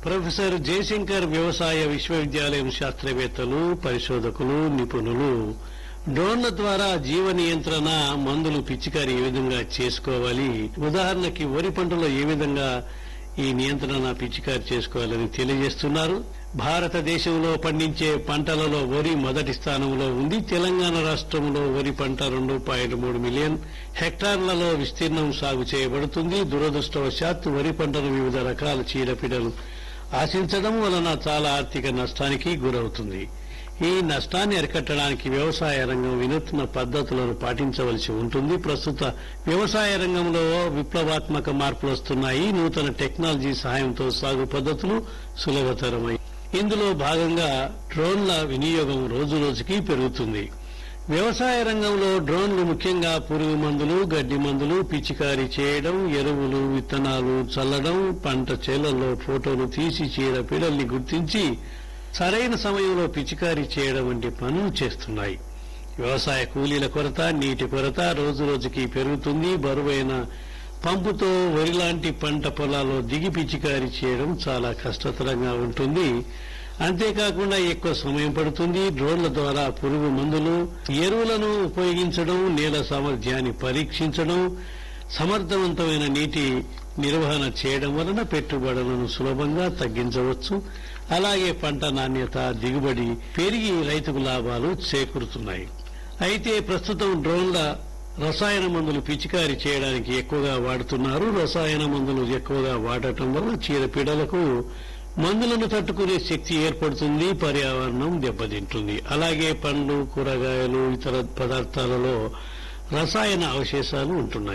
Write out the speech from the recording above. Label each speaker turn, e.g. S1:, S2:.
S1: professor Jayashankar వ్యవసాయ విశ్వవిద్యాలయం శాస్త్రవేత్తలు పరిశోధకులు నిపుణులు డ్రోన్ల ద్వారా జీవ నియంత్రణ మందులు పిచికారి ఏ విధంగా చేసుకోవాలి ఉదాహరణకి వరి పంటలో ఏ విధంగా ఈ నియంత్రణ పిచికారి చేసుకోవాలని తెలియజేస్తున్నారు భారతదేశంలో పండించే పంటలలో వరి మొదటి స్థానంలో ఉంది తెలంగాణ రాష్ట్రంలో వరి పంట రెండు పాయింట్ మూడు మిలియన్ హెక్టార్లలో విస్తీర్ణం సాగు చేయబడుతుంది దురదృష్టవశాత్తు వరి పంటను వివిధ రకాల చీడపీడలు ఆశించడం వలన చాలా ఆర్థిక నష్టానికి గురవుతుంది ఈ నష్టాన్ని అరికట్టడానికి వ్యవసాయ రంగం వినూత్న పద్ధతులను పాటించవలసి ఉంటుంది ప్రస్తుత వ్యవసాయ రంగంలో విప్లవాత్మక మార్పులు వస్తున్నాయి నూతన టెక్నాలజీ సహాయంతో సాగు పద్ధతులు సులభతరమై ఇందులో భాగంగా డ్రోన్ల వినియోగం రోజు రోజుకి పెరుగుతుంది వ్యవసాయ రంగంలో డ్రోన్లు ముఖ్యంగా పురుగు మందులు గడ్డి మందులు పిచికారీ చేయడం ఎరువులు విత్తనాలు చల్లడం పంట చేలల్లో ఫోటోలు తీసి చీడ పీడల్ని గుర్తించి సరైన సమయంలో పిచికారీ చేయడం వంటి పనులు చేస్తున్నాయి వ్యవసాయ కూలీల కొరత నీటి కొరత రోజు రోజుకి పెరుగుతుంది బరువైన పంపుతో వరి లాంటి పంట పొలాల్లో దిగి పిచికారీ చేయడం చాలా కష్టతరంగా ఉంటుంది అంతేకాకుండా ఎక్కువ సమయం పడుతుంది డ్రోన్ల ద్వారా పురుగు మందులు ఎరువులను ఉపయోగించడం నేల సామర్థ్యాన్ని పరీక్షించడం సమర్థవంతమైన నీటి నిర్వహణ చేయడం వలన పెట్టుబడులను సులభంగా తగ్గించవచ్చు అలాగే పంట నాణ్యత దిగుబడి పెరిగి రైతుకు లాభాలు చేకూరుతున్నాయి అయితే ప్రస్తుతం డ్రోన్ల రసాయన మందులు పిచికారీ చేయడానికి ఎక్కువగా వాడుతున్నారు రసాయన మందులు ఎక్కువగా వాడటం వల్ల చీడపీడలకు మందులను తట్టుకునే శక్తి ఏర్పడుతుంది పర్యావరణం దెబ్బతింటుంది అలాగే పండ్లు కూరగాయలు ఇతర పదార్థాలలో రసాయన అవశేషాలు ఉంటున్నాయి